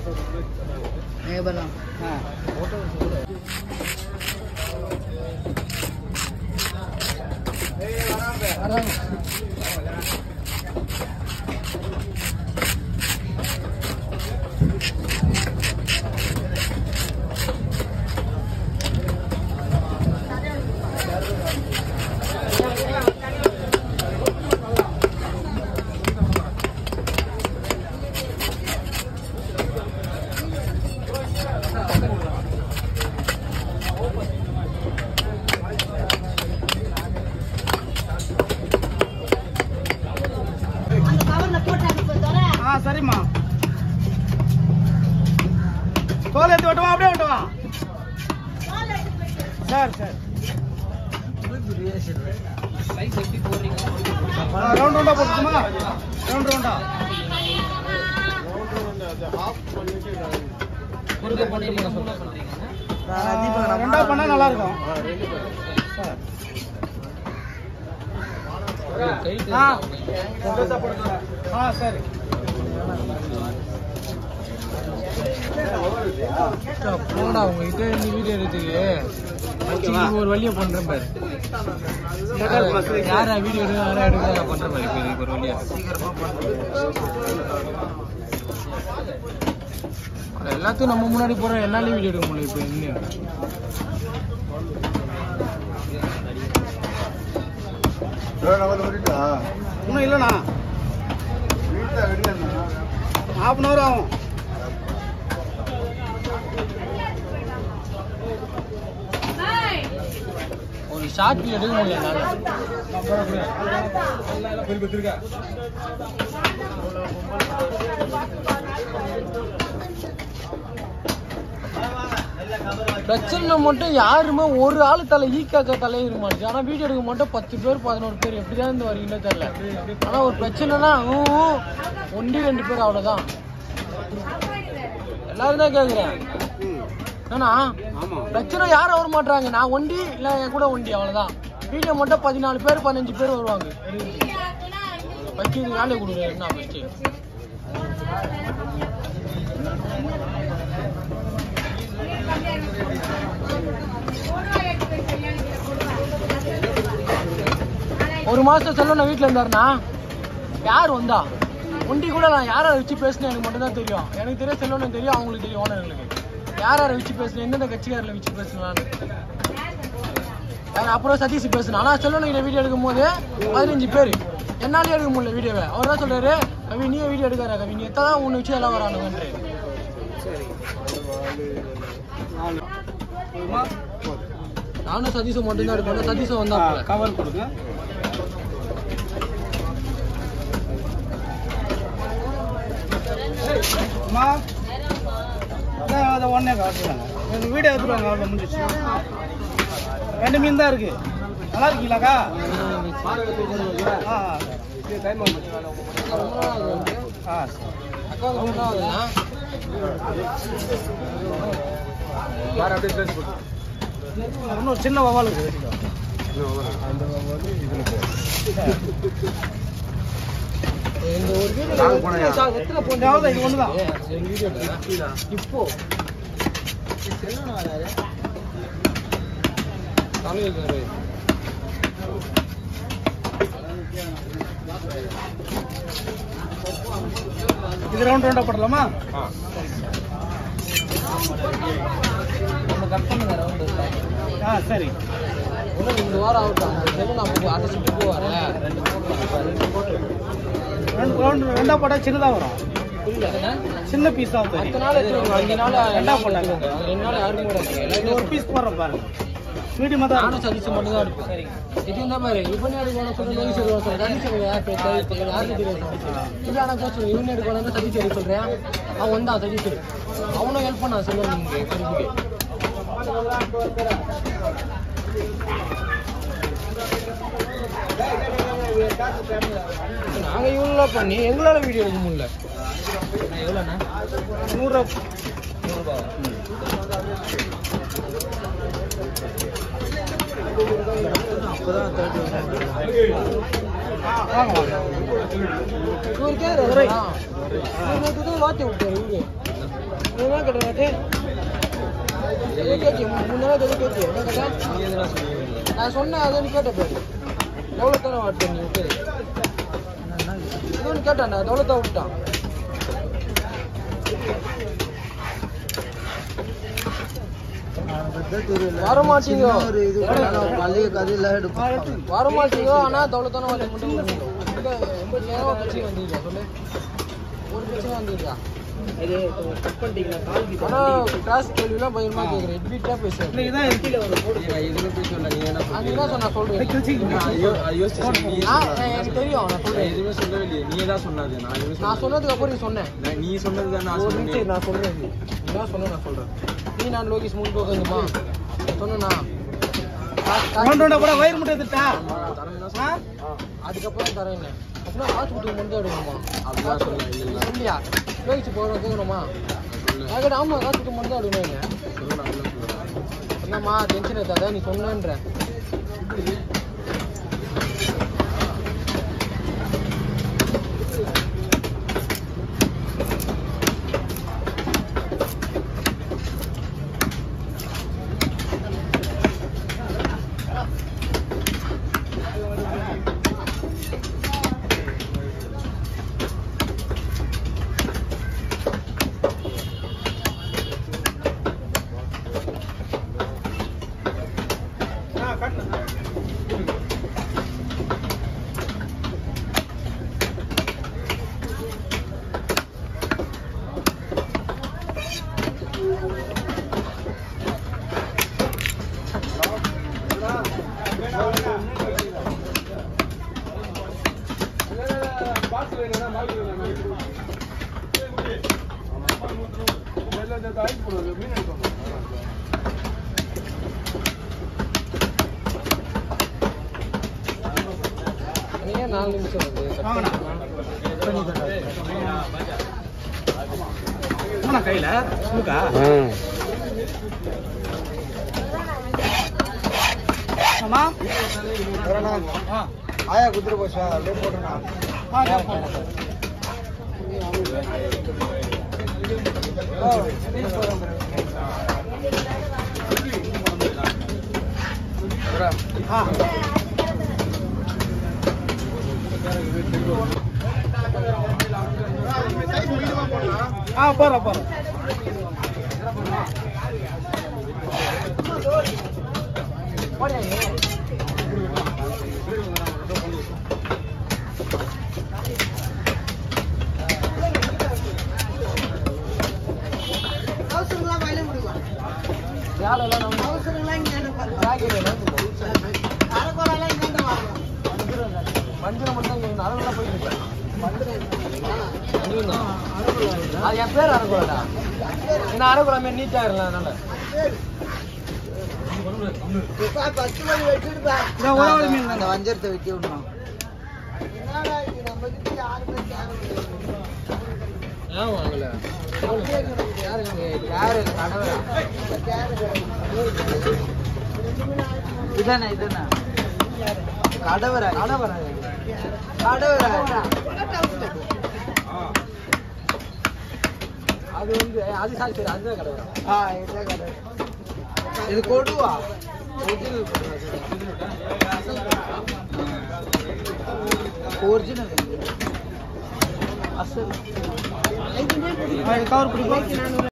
எங்கே பண்ணலாம் ஆ வராங்க ஆ சரிம்மா தோல் எடுத்து வெட்டுவா அப்படியே வெட்டுவா சரி சரி ரவுண்ட் ரவுண்டா போட்டுமா ரவுண்ட் ரவுண்டா ரெண்டா பண்ணா நல்லா இருக்கும் ஆ ஆ சரி போடா உங்ககிட்ட இருந்து வீடியோ எடுத்துக்கு வச்சுக்கிட்டு ஒரு வழியை பண்றேன் பாரு யாரா வீடியோ எடுக்க யாரா எடுக்க நான் பண்றேன் பாரு இப்போ இதுக்கு ஒரு வழியா அது எல்லாத்தையும் நம்ம முன்னாடி போறோம் என்னாலையும் வீடியோ எடுக்க முடியல இப்போ இன்னும் இன்னும் இல்லைண்ணா ஹாஃப் அன் ஹவர் ஆகும் ஒரு ஷார்ட் வீடியோ எடுக்க முடியல என்னால பிரச்சனை மட்டும் யாருமே ஒரு ஆளு தலை ஈக்காக்க தலை இருக்க மாட்டேங்குது ஆனா வீடியோ எடுக்க மட்டும் பத்து பேர் பதினோரு பேர் எப்படிதான் இருந்து வரீங்களோ தெரியல ஆனா ஒரு பிரச்சனைனா ஊ, ஊ, ஒண்டி ரெண்டு பேர் அவ்வளவுதான் எல்லாரும் தான் கேக்குறேன் ஏன்னா பிரச்சனை யாரும் வர மாட்டாங்க நான் ஒண்டி இல்ல என் கூட ஒண்டி அவ்வளவுதான் வீடியோ மட்டும் பதினாலு பேர் பதினஞ்சு பேர் வருவாங்க வைக்கிறது வேலையை கொடுங்க என்ன ஃபர்ஸ்ட் ஒரு மாசம் செல்வம் நான் வீட்டுல இருந்தாருனா யார் வந்தா ஒண்டி கூட நான் யாரை வச்சு பேசினேன் எனக்கு மட்டும் தான் தெரியும் எனக்கு தெரியும் செல்வனுக்கு தெரியும் அவங்களுக்கு தெரியும் ஓனர்களுக்கு யார் யாரை வச்சு பேசுனேன் எந்தெந்த கட்சிக்காரில் வச்சு பேசலான்னு யார் அப்புறம் சதீஷ் பேசுனேன் ஆனால் செல்வனுக்கு வீடியோ எடுக்கும் போது பதினஞ்சு பேர் என்னாலே எடுக்க முடியல வீடியோவை அவர் தான் சொல்றாரு கவி நீ வீடியோ எடுக்காத கவி நீ எத்தான் உன்னை வச்சு எல்லாம் வரானுங்கன்று நானும் சதீஷும் மட்டும்தான் எடுக்கணும் சதீஷும் வந்தா போல. கவர் கொடுங்க அம்மா அதான் அதை உடனே காட்டுறாங்க எனக்கு வீடியோ எடுத்துருவாங்க அவ்வளோ முடிஞ்சிச்சு ரெண்டு மீன் தான் இருக்கு நல்லா இருக்கீங்களாக்கா ஆ ஆ சரி. அக்கா ரொம்ப நாள் ஆகுதுண்ணா. இன்னும் சின்ன வவால் இருக்கு இந்த ஒரு வீடியோ எத்தனை எத்தனை point அவ்வளவுதான், இது ஒண்ணுதான். சரி, வீடியோ எடுங்க. இப்போ தலைவர் இது ரவுண்ட் ரவுண்டா போடலாமா நம்ம கட் பண்ணுங்க ரவுண்டு ஆ சரி இன்னும் ரெண்டு வாரம் ஆகட்டும் அந்த செல்வம் நம்ம அதை சுற்றி போவார்ல ரெண்டு ரவுண்ட் ரெண்டா போட்டா சின்னதா வரும் புரியல சின்ன பீஸா அடுத்த தெரியும் நாள் எடுத்துருவாங்க அஞ்சு நாள் ரெண்டா எல்லாம் போட்டாங்க. போட்டாங்க ரெண்டு நாள் யாருக்கும் கூட இது எல்லாத்தையும் ஒரு பீஸ் போடுறோம் பாருங்க மீடியமா தான் நானும் இருக்கும். சதீஷ் மட்டும் தான் இருப்பேன் இது இந்த மாதிரி இவனே எடுக்கணும் சொல்லி நோய் சொல்லுவான் சொல்ல சதீஷ் எனக்கு யார் பேர் தெரியும் யாருக்கு தெரியும் சதீஷ் இல்லை ஆனால் கோச் இவனே எடுக்கணும் சதீஷ் எடுக்க சொல்கிறேன் அவன் வந்தான் சதீஷ் அவனும் ஹெல்ப் பண்ணான் சொல்லுவான் நீங்கள் படிப்புக்கு நாங்கள் இவ்வளோ பண்ணி எங்களால் வீடியோ எடுக்க முடியல எவ்வளோண்ணா நூறு நூறுரூபா வாங்க வாங்க இவரு கேட்குறாரு வாத்தி விட்டாரு இவரு என்ன கேட்டேன் எது கேட்டி முன்னாடி எது கேட்டி என்ன கேட்டேன் நான் சொன்னேன் அதை நீ கேட்ட பேரு எவ்வளோ தானே வாட்டு நீ விட்டு இதுன்னு கேட்டான்டா எவ்வளோ தான் விட்டான் வரமாட்டீங்க வரமாட்டீங்க ஆனா தௌலத்தான வாட்டி மட்டும் விடுவீங்க. இந்த எண்பது நேரம் பிரச்சனை வந்தீங்க சொல்லு ஒரு பிரச்சனை வந்தீங்க ஆனா கிளாஸ் கேள்விலாம் பயமா கேக்குறேன் எட்விட்டா பேசுறேன் இன்னைக்கு தான் இருக்கு அது என்ன சொன்ன சொல்றேன் நான் எனக்கு தெரியும் நான் சொல்றேன் நான் சொன்னதுக்கு அப்புறம் நீ சொன்னேன் நீ சொன்னதுதான் நான் ஒரு சொன்னேன் நிமிஷம் நான் சொல்றேன் நீ என்ன சொன்ன நான் சொல்றேன் நீ நான் லோகேஷ் முன் போகுதுமா சொன்னா கொண்டு கூட வயிறு முட்டை எடுத்துட்டா ஆ? அதுக்கப்புறம் தரேன் அப்படின்னா ஹாஸ்பிட்டல் மட்டும் எடுக்கணுமா அப்படிலாம் சொல்லல, இல்ல, இல்ல. இல்லையா லோகிச்சு போகிறோம் கேட்கணுமா அதுக்கிட்ட ஆமா ஹாஸ்பிட்டல் மட்டும் தான் எடுக்கணும் சொல்லு, நான் அப்படிலாம் சொல்லல. என்னம்மா டென்ஷன் எடுத்தாத நீ சொன்னேன்ற ஆ, கட்டணும். நீ ஏன் நாலு நிமிஷம் வருது கட் வாங்கண்ணா. பண்ணி போனா கையில ஸ்மூக்கா ஆமா ஆ ஆயா குத்துட்டு போச்சா அப்படியே போட்டுனா ஆ கேட்போம் ஆ ஆ போறோம் போறோம் போறியா நீ? வேலைலாம் நம்ம ராக்கெட் எல்லாம் மஞ்சள் மட்டும் தான் கேட்கணும் அரகுலாம் போயிட்டு இருக்கேன் அது என் பேர் அரகுலடா என்ன அரகுலா மாரி நீட்டா இருக்கலாம் அதனால இந்த உழவு மீன் அந்த வஞ்சரத்தை வைக்க விடணும் ஏன் வாங்கல யாருங்க யாரு கடவுளா இதானே இதானே கடவரா கடவுளா கடவரா அது வந்து அது சாரி சரி அதுதான் கடவுளா ஆ இதான் கடை இது கொடுவா ஒரிஜினல் அசல் கவர் பிடிக்கும்